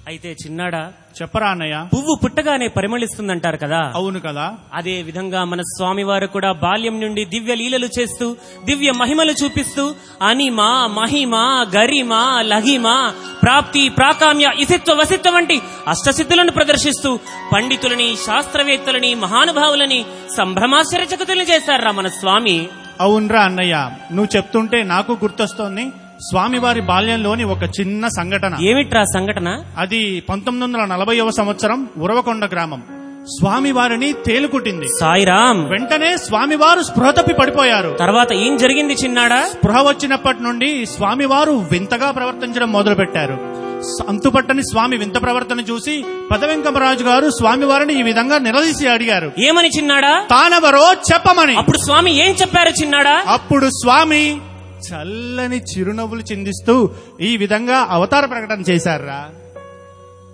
అయితే చిన్నాడా చెప్పరా అన్నయ్య పువ్వు పుట్టగానే పరిమళిస్తుందంటారు కదా అవును కదా అదే విధంగా మన స్వామివారు కూడా బాల్యం నుండి దివ్య లీలలు చేస్తూ దివ్య మహిమలు చూపిస్తూ అనిమ మహిమ గరిమ లహిమ ప్రాప్తి ప్రాకామ్య ఇసిత్వ వసిత్వ వంటి అష్టసిద్ధులను ప్రదర్శిస్తూ పండితులని శాస్త్రవేత్తలని మహానుభావులని సంభ్రమాశ్చర్యచకుతుల్ని చేశారా మన స్వామి అవునరా అన్నయ్య నువ్వు చెప్తుంటే నాకు గుర్తొస్తోంది స్వామివారి బాల్యంలోని ఒక చిన్న సంఘటన ఏమిట్రా సంఘటన అది పంతొమ్మిది వందల నలభైవ సంవత్సరం ఉరవకొండ గ్రామం స్వామివారిని తేలుకుట్టింది సాయిరామ్ వెంటనే స్వామివారు స్పృహ తప్పి పడిపోయారు తర్వాత ఏం జరిగింది చిన్నాడా స్పృహ వచ్చినప్పటి నుండి స్వామివారు వింతగా ప్రవర్తించడం మొదలుపెట్టారు అంతుపట్టని స్వామి వింత ప్రవర్తన చూసి పదవెంకమరాజు గారు స్వామివారిని ఈ విధంగా నిలదీసి అడిగారు ఏమని చిన్నాడా తానెవరో చెప్పమని అప్పుడు స్వామి ఏం చెప్పారు చిన్నాడా అప్పుడు స్వామి చల్లని చిరునవ్వులు చిందిస్తూ ఈ విధంగా అవతార ప్రకటన చేశారా